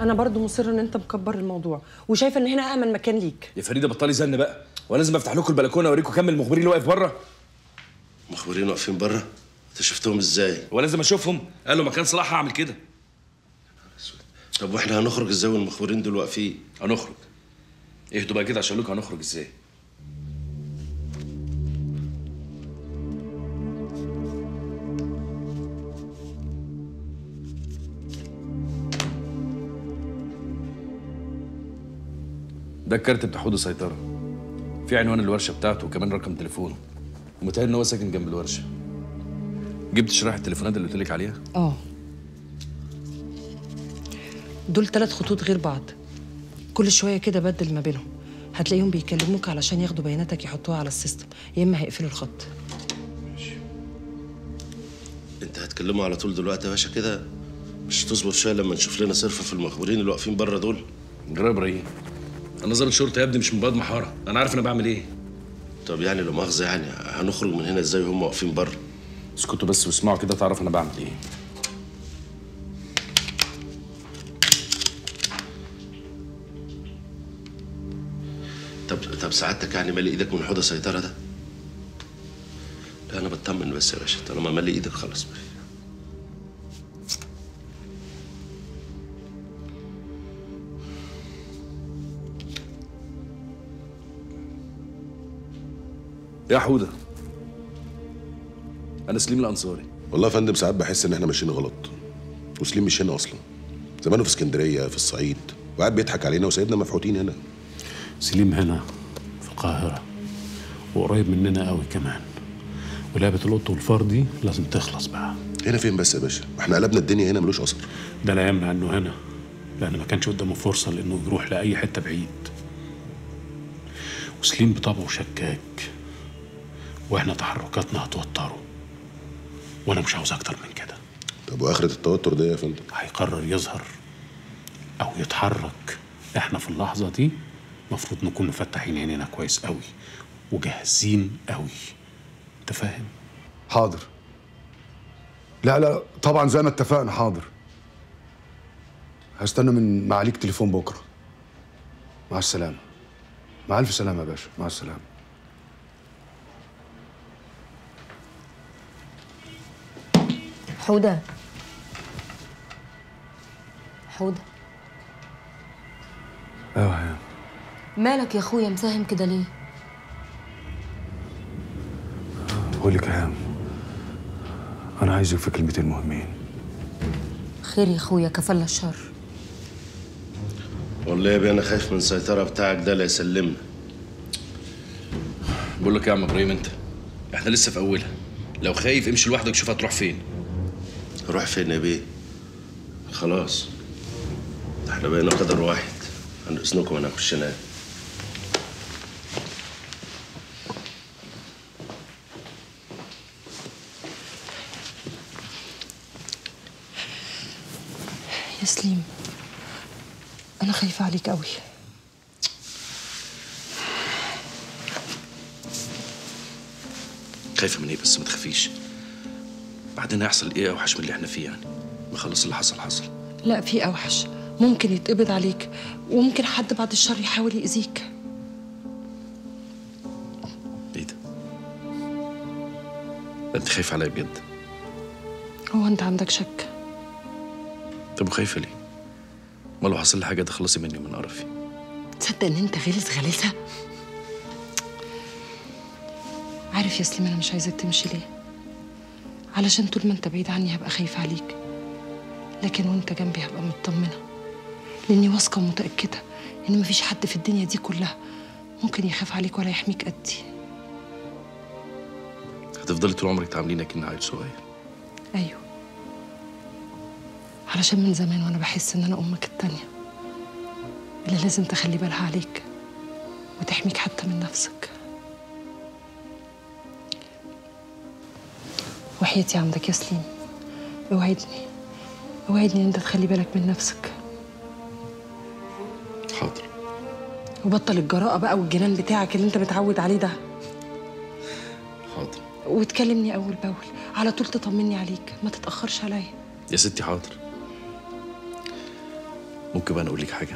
انا برضو مصره ان انت مكبر الموضوع وشايفه ان هنا امن مكان ليك يا فريده بطلي زن بقى ولازم افتح لكم البلكونه اوريكم كم المخبرين اللي واقف بره مخبرين واقفين بره انت شفتهم ازاي ولازم اشوفهم قالوا مكان صلاح هعمل كده طب واحنا هنخرج ازاي والمخبرين دول واقفين هنخرج اهدوا بقى كده عشان لكم هنخرج ازاي ده الكارت بتاع حوض السيطرة في عنوان الورشة بتاعته وكمان رقم تليفونه ومتهيألي إن هو ساكن جنب الورشة جبت شرايح التليفونات اللي قلت لك عليها اه دول ثلاث خطوط غير بعض كل شويه كده بدل ما بينهم هتلاقيهم بيكلموك علشان ياخدوا بياناتك يحطوها على السيستم يا اما هيقفلوا الخط انت هتكلمه على طول دلوقتي يا باشا كده مش تصبر شويه لما نشوف لنا صرفه في المخبرين اللي واقفين بره دول جرى ابراهيم انا ظابط شرطه يا ابني مش من بلد محاره انا عارف انا بعمل ايه طب يعني لو مؤاخذه يعني هنخرج من هنا ازاي وهم واقفين بره اسكتوا بس واسمعوا كده تعرف انا بعمل ايه طب طب سعادتك يعني مالي ايدك من حوض السيطره ده لا انا بطمن بس يا باشا طالما مالي ايدك خلاص يا حوده انا سليم الانصاري والله يا فندم ساعات بحس ان احنا ماشيين غلط وسليم مش هنا اصلا زمانه في اسكندريه في الصعيد وقاعد بيضحك علينا وسايبنا مفحوطين هنا سليم هنا في القاهرة وقريب مننا قوي كمان ولعبة القط والفار دي لازم تخلص بقى هنا فين بس يا باشا احنا قلبنا الدنيا هنا ملوش اثر ده لا يمنع انه هنا لان ما كانش قدامه فرصة لانه يروح لأي حتة بعيد وسليم بطبعه شكاك واحنا تحركاتنا هتوتره وانا مش عاوز اكتر من كده طب واخرة التوتر ده يا فندم هيقرر يظهر او يتحرك احنا في اللحظة دي المفروض نكون مفتحين عينينا كويس قوي وجاهزين قوي انت فاهم حاضر لا لا طبعا زي ما اتفقنا حاضر هستنى من معاليك تليفون بكره مع السلامه مع الف سلامه يا باشا مع السلامه حودة حودة ايوه يا مالك يا اخويا مساهم كده ليه؟ بقول لك يا هام انا عايزك في كلمتين مهمين خير يا اخويا كفل الشر والله يا بيه انا خايف من السيطره بتاعك ده لا يسلمنا بقول لك يا عم ابراهيم انت احنا لسه في اولها لو خايف امشي لوحدك شوف هتروح فين روح فين يا بيه خلاص ده احنا بقينا قدر واحد عن اذنكم انا اخش انام يا سليم انا خايفه عليك قوي خايفه من ايه بس ما تخافيش بعدين هيحصل ايه اوحش من اللي احنا فيه يعني ما خلص اللي حصل حصل لا في اوحش ممكن يتقبض عليك وممكن حد بعد الشر يحاول يأذيك ايه ده ده انت خايفه عليا بجد هو انت عندك شك طب وخايفه ليه ما لو حصل لي حاجه تخلصي مني ومن قرفي تصدق ان انت غلس غلسه عارف يا سليم انا مش عايزاك تمشي ليه علشان طول ما انت بعيد عني هبقى خايفه عليك لكن وانت جنبي هبقى مطمنه لاني واثقه ومتاكده ان مفيش حد في الدنيا دي كلها ممكن يخاف عليك ولا يحميك قدي هتفضلي طول عمرك تعامليني كأني عيل صغير ايوه علشان من زمان وانا بحس ان انا امك التانية اللي لازم تخلي بالها عليك وتحميك حتى من نفسك وحياتي عندك يا سليم اوعدني اوعدني ان انت تخلي بالك من نفسك حاضر وبطل الجراءة بقى والجنان بتاعك اللي انت متعود عليه ده حاضر وتكلمني اول باول على طول تطمني عليك ما تتاخرش عليا يا ستي حاضر ممكن بقى أنا أقول لك حاجة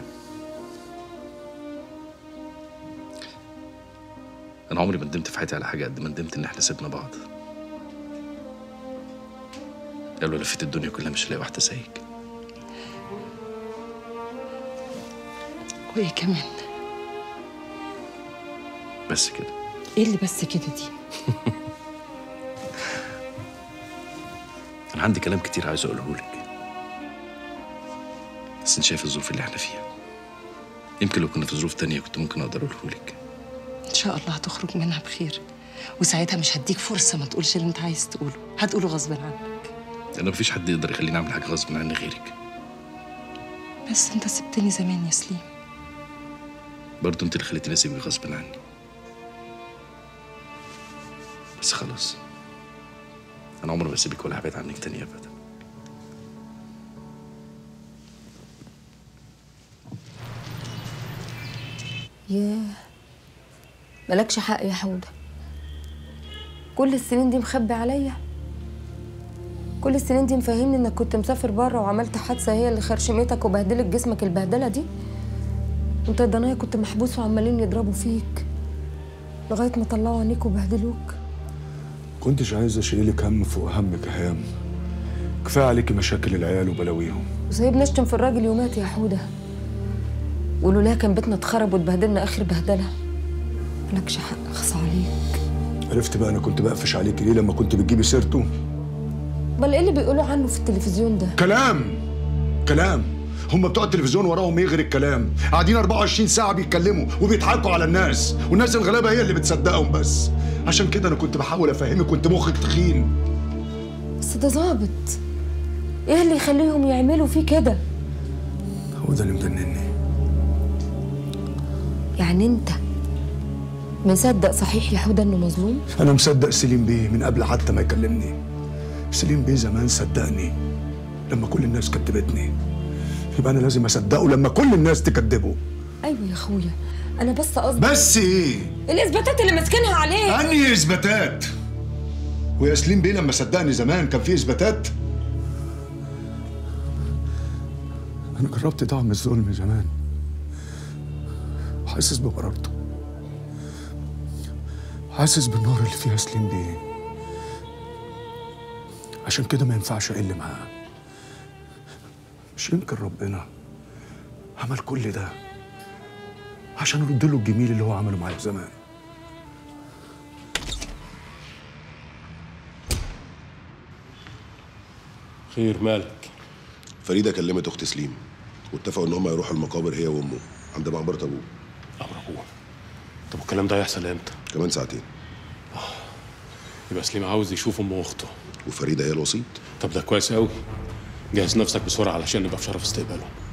أنا عمري ما ندمت في حياتي على حاجة قد ما ندمت إن إحنا سيبنا بعض قالوا لفيت الدنيا كلها مش هلاقي واحدة زيك وايه كمان بس كده ايه اللي بس كده دي أنا عندي كلام كتير عايز أقوله لك بس أنت شايف الظروف اللي إحنا فيها يمكن لو كنا في ظروف تانية كنت ممكن أقدر أقوله لك ان شاء الله هتخرج منها بخير وساعتها مش هديك فرصه ما تقولش اللي انت عايز تقوله هتقوله غصب عنك أنا مفيش حد يقدر يخليني أعمل حاجة غصب عني غيرك بس انت سبتني زمان يا سليم برضه أنت اللي خليتني أسيبك غصب عني بس خلاص أنا عمري ما أسيبك ولا هبعد عنك تاني أبدا ياه مالكش حق يا حودة كل السنين دي مخبي عليا كل السنين دي مفهمني انك كنت مسافر بره وعملت حادثه هي اللي خرشمتك وبهدلت جسمك البهدله دي وانت يا ضنايا كنت محبوس وعمالين يضربوا فيك لغايه ما طلعوا عينيك وبهدلوك كنتش عايز اشيلك هم فوق همك يا هام كفايه عليكي مشاكل العيال وبلاويهم وسايبني اشتم في الراجل يومات يا حودة ولولا كان بيتنا اتخرب واتبهدلنا اخر بهدله مالكش حق اخص عليك عرفت بقى انا كنت بقفش عليكي ليه لما كنت بتجيبي سيرته امال ايه اللي بيقولوا عنه في التلفزيون ده كلام كلام هم بتوع التلفزيون وراهم ايه غير الكلام قاعدين 24 ساعه بيتكلموا وبيضحكوا على الناس والناس الغلابه هي اللي بتصدقهم بس عشان كده انا كنت بحاول افهمك وانت مخك تخين بس ده ظابط ايه اللي يخليهم يعملوا فيه كده هو ده اللي مجنني يعني انت مصدق صحيح يا حودة انه مظلوم انا مصدق سليم بيه من قبل حتى ما يكلمني سليم بيه زمان صدقني لما كل الناس كدبتني يبقى انا لازم اصدقه لما كل الناس تكذبه ايوه يا اخويا انا بس قصدي بس ايه الاثباتات اللي ماسكينها عليه انهي اثباتات ويا سليم بيه لما صدقني زمان كان في اثباتات انا جربت دعم الظلم زمان حاسس بمرارته حاسس بالنار اللي فيها سليم بيه عشان كده ما ينفعش اقل معاه مش يمكن ربنا عمل كل ده عشان ارد له الجميل اللي هو عمله معايا زمان خير مالك فريده كلمت اخت سليم واتفقوا ان هم يروحوا المقابر هي وامه عند مقبره ابوه امر ابوه طب والكلام ده هيحصل امتى كمان ساعتين يبقى سليم عاوز يشوف امه واخته وفريده هي الوسيط طب ده كويس قوي جهز نفسك بسرعه علشان نبقى في شرف استقباله